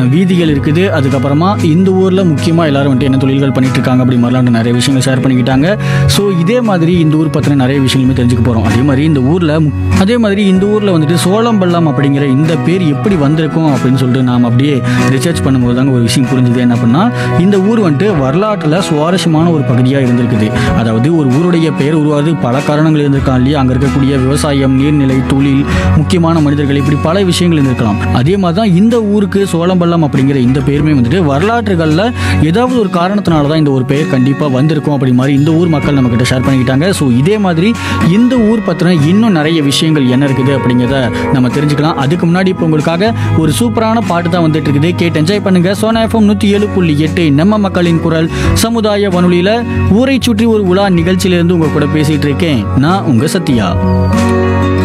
வீதிகள் இருக்குது அதுக்கப்புறமா இந்த ஊரில் முக்கியமாக எல்லாரும் வந்துட்டு என்ன தொழில்கள் பண்ணிட்டு இருக்காங்க அப்படி மாதிரிலாம் நிறைய விஷயங்கள் ஷேர் பண்ணிக்கிட்டாங்க ஸோ இதே மாதிரி இந்த ஊர் பற்றின நிறைய விஷயங்களுமே தெரிஞ்சுக்க போகிறோம் அதே மாதிரி இந்த ஊரில் அதே மாதிரி இந்த ஊரில் வந்துட்டு சோளம்பள்ளம் அப்படிங்கிற இந்த பேர் எப்படி வந்திருக்கும் அப்படின்னு சொல்லிட்டு நாம் அப்படியே ரிசர்ச் பண்ணும்போது தாங்க ஒரு விஷயம் புரிஞ்சுது என்ன பண்ணா இந்த ஊர் வந்துட்டு வரலாற்றில் சுவாரஸ்யமான ஒரு பகுதியாக இருந்திருக்குது அதாவது ஒரு ஊருடைய பெயர் உருவாது பல காரணங்கள் இருந்திருக்கலாம் இல்லையா அங்கே இருக்கக்கூடிய விவசாயம் நீர்நிலை தொழில் முக்கியமான மனிதர்கள் இப்படி பல விஷயங்கள் இருந்திருக்கலாம் அதே மாதிரி தான் இந்த ஊருக்கு சோளம்பள்ளம் அப்படிங்கிற இந்த பேருமே வந்துட்டு வரலாற்றுகளில் ஏதாவது ஒரு காரணத்தினால தான் இந்த ஒரு பெயர் கண்டிப்பாக வந்திருக்கும் அப்படி மாதிரி இந்த ஊர் மக்கள் நம்ம கிட்ட ஷேர் பண்ணிக்கிட்டாங்க ஸோ இதே மாதிரி இந்த ஊர் பற்றின இன்னும் நிறைய விஷயங்கள் என்ன இருக்குது அப்படிங்கிறத நம்ம தெரிஞ்சுக்கலாம் அதுக்கு முன்னாடி இப்போ உங்களுக்காக ஒரு சூப்பரான பாட்டு தான் வந்துட்டு இருக்குது கேட்டு என்ஜாய் பண்ணுங்க சோனா எஃப்எம் நூற்றி ஏழு புள்ளி எட்டு நம்ம மக்களின் குரல் சமுதாய வானொலியில் ஊரை சுற்றி ஒரு உலா நிகழ்ச்சியிலிருந்து உங்க கூட பேசிட்டு இருக்கேன் நான் உங்க சத்யா